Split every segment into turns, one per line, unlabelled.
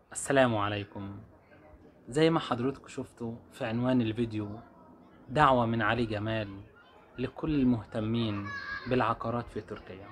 السلام عليكم زي ما حضرتكم شفتوا في عنوان الفيديو دعوة من علي جمال لكل المهتمين بالعقارات في تركيا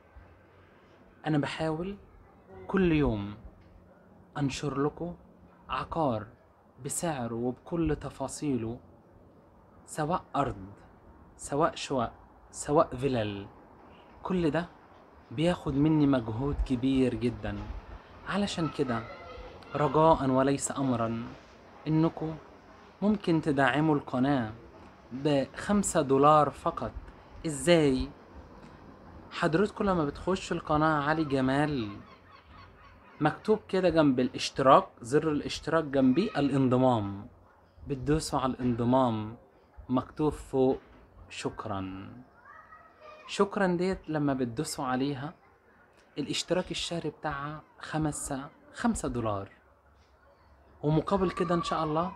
أنا بحاول كل يوم أنشر لكم عقار بسعره وبكل تفاصيله سواء أرض سواء شقق سواء فلل كل ده بياخد مني مجهود كبير جدا علشان كده رجاء وليس أمرا إنكم ممكن تدعموا القناة بخمسة دولار فقط إزاي؟ حضرتكم لما بتخشوا القناة علي جمال مكتوب كده جنب الاشتراك زر الاشتراك جنبيه الانضمام بتدوسوا على الانضمام مكتوب فوق شكرا شكرا ديت لما بتدوسوا عليها الاشتراك الشهري بتاعها خمسة خمسة دولار ومقابل كده ان شاء الله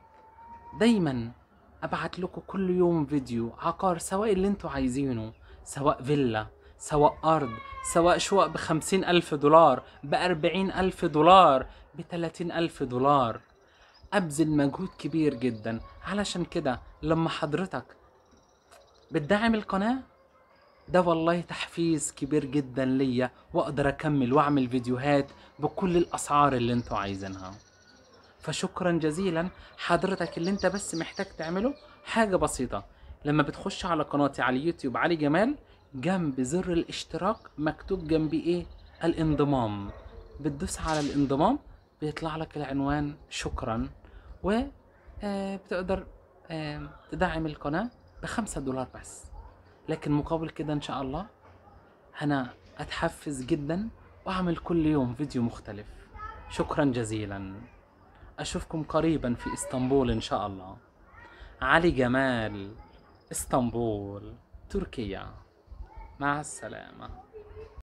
دايما ابعت لكم كل يوم فيديو عقار سواء اللي انتوا عايزينه سواء فيلا سواء ارض سواء شقق بخمسين الف دولار باربعين الف دولار بتلاتين الف دولار ابذل مجهود كبير جدا علشان كده لما حضرتك بتدعم القناه ده والله تحفيز كبير جدا ليا واقدر اكمل واعمل فيديوهات بكل الاسعار اللي انتوا عايزينها فشكرا جزيلا حضرتك اللي انت بس محتاج تعمله حاجة بسيطة لما بتخش على قناتي على اليوتيوب علي جمال جنب زر الاشتراك مكتوب جنبي ايه الانضمام بتدوس على الانضمام بيطلع لك العنوان شكرا و آه، بتقدر آه، تدعم القناة بخمسة دولار بس لكن مقابل كده ان شاء الله انا اتحفز جدا واعمل كل يوم فيديو مختلف شكرا جزيلا اشوفكم قريبا في اسطنبول ان شاء الله علي جمال اسطنبول تركيا مع السلامه